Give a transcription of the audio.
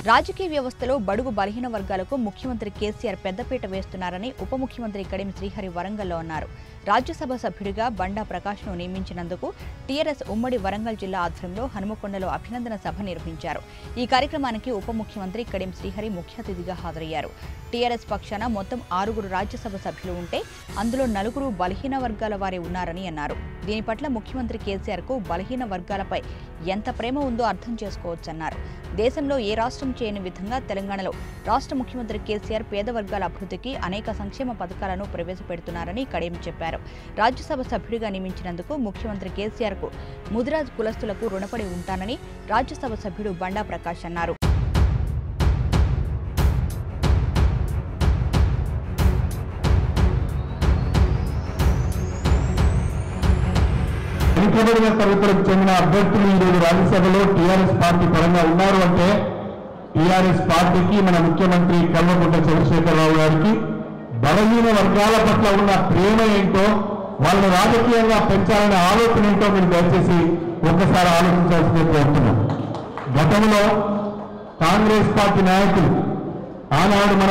రాజకీయ వ్యవస్థలో బడుగు బలహీన వర్గాలకు ముఖ్యమంత్రి కేసీఆర్ పెద్దపీట వేస్తున్నారని ఉప ముఖ్యమంత్రి కడిం శ్రీహరి వరంగల్లో అన్నారు రాజ్యసభ సభ్యుడిగా బండా ప్రకాష్ను నియమించినందుకు టీఆర్ఎస్ ఉమ్మడి వరంగల్ జిల్లా ఆధ్వర్యంలో హనుమకొండలో అభినందన సభ నిర్వహించారు ఈ కార్యక్రమానికి ఉప ముఖ్యమంత్రి కడిం శ్రీహరి ముఖ్య అతిథిగా హాజరయ్యారు టీఆర్ఎస్ పక్షాన మొత్తం ఆరుగురు రాజ్యసభ సభ్యులు ఉంటే అందులో నలుగురు బలహీన వర్గాల వారే ఉన్నారని అన్నారు దీని పట్ల ముఖ్యమంత్రి కేసీఆర్ కు బలహీన వర్గాలపై ఎంత ప్రేమ ఉందో అర్థం చేసుకోవచ్చన్నారు దేశంలో ఏ రాష్ట్రం చేయని విధంగా తెలంగాణలో రాష్ట్ర ముఖ్యమంత్రి కేసీఆర్ పేద వర్గాల అభివృద్ధికి అనేక సంక్షేమ పథకాలను ప్రవేశపెడుతున్నారని కడియం చెప్పారు రాజ్యసభ సభ్యుడిగా నియమించినందుకు ముఖ్యమంత్రి కేసీఆర్ కు ముదిరాజ్ కులస్తులకు రుణపడి ఉంటానని రాజ్యసభ సభ్యుడు బండా ప్రకాష్ అన్నారు వెనుకబడిన తరగతులకు చెందిన అభ్యర్థులు ఈరోజు రాజ్యసభలో టీఆర్ఎస్ పార్టీ పరంగా ఉన్నారు అంటే టీఆర్ఎస్ పార్టీకి మన ముఖ్యమంత్రి కల్వకుంట్ల చంద్రశేఖరరావు గారికి బలహీన వర్గాల పట్ల ఉన్న ప్రేమ ఏంటో వాళ్ళని రాజకీయంగా పెంచాలనే ఆలోచన ఏంటో మీరు దయచేసి ఒక్కసారి ఆలోచించాల్సిందే కోరుతున్నాం గతంలో కాంగ్రెస్ పార్టీ నాయకులు ఆనాడు మన